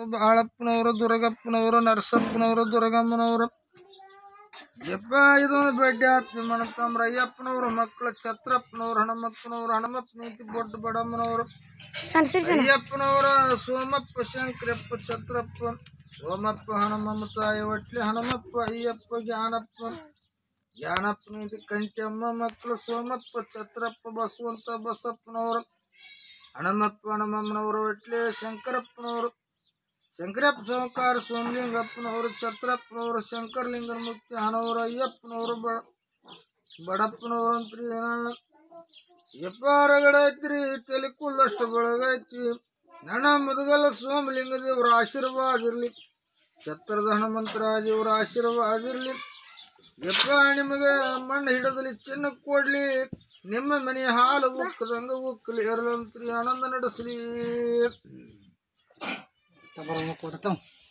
ಬಾಳಪ್ಪನವರು ದುರ್ಗಪ್ಪನವರು ನರಸಪ್ಪನವರು ದುರ್ಗಮ್ಮನವರು ಯಪ್ಪ ಇದೊಂದು ಬೆಡ್ಡೆ ಆತ್ತಿ ಮಣತಮ್ರ ಅಯ್ಯಪ್ಪನವರು ಮಕ್ಕಳು ಛತ್ರಪ್ಪನವರು ಹನುಮಪ್ಪನವರು ಹನುಮಪ್ಪ ನೀತಿ ಬೊಡ್ಡ ಬಡಮ್ಮನವರು ಸಣ್ಣ ಸರಿ ಸಣ್ಣ ಅಯ್ಯಪ್ಪನವರ ಸೋಮಪ್ಪ ಶಂಕರಪ್ಪ ಛತ್ರಪ್ಪ ಸೋಮಪ್ಪ ಹನುಮಮ್ಮ ತಾಯಿ ಒಟ್ಲಿ ಹನುಮಪ್ಪ ಅಯ್ಯಪ್ಪ ಜ್ಞಾನಪ್ಪ ಜ್ಞಾನಪ್ಪ ನೀತಿ ಕಂಟಮ್ಮ ಮಕ್ಕಳು ಸೋಮಪ್ಪ ಛತ್ರಪ್ಪ ಬಸವಂತ ಬಸಪ್ಪನವರು ಹನುಮಪ್ಪ ಹನುಮಮ್ಮನವರು ಒಟ್ಲಿ ಶಂಕರಪ್ಪನವರು ಶಂಕರಪ್ಪ ಸೋಮಕಾರ ಸೋಮಲಿಂಗಪ್ಪನವರು ಛತ್ರಪ್ಪನವರು ಶಂಕರಲಿಂಗನ ಮುಕ್ತಿ ಹಣವರು ಅಯ್ಯಪ್ಪನವರು ಬಡ ಬಡಪ್ಪನವರು ಅಂತ್ರಿ ಏನಲ್ಲ ಎಪ್ಪಾರಗಡ ಐತ್ರಿ ತಲೆ ಕುಲ್ಲಷ್ಟು ಬೆಳಗೈತಿ ನನ್ನ ಮುದುಗಲ ಸೋಮಲಿಂಗ ದೇವರ ಆಶೀರ್ವಾದ ಇರಲಿ ಛತ್ರದ ಹನುಮಂತರಾಜ ಇವರ ಆಶೀರ್ವಾದ ಇರಲಿ ಯಪ್ಪ ನಿಮಗೆ ಮಣ್ಣು ಹಿಡದಲ್ಲಿ ಚಿನ್ನ ಕೊಡ್ಲಿ ನಿಮ್ಮ ಮನೆ ಹಾಲು ಉಕ್ಕದಂಗ ಉಕ್ಕಲಿ ಎರಲಂತ್ರಿ ಆನಂದ ನಡೆಸಲಿ ಕೊಡ್ತಾವ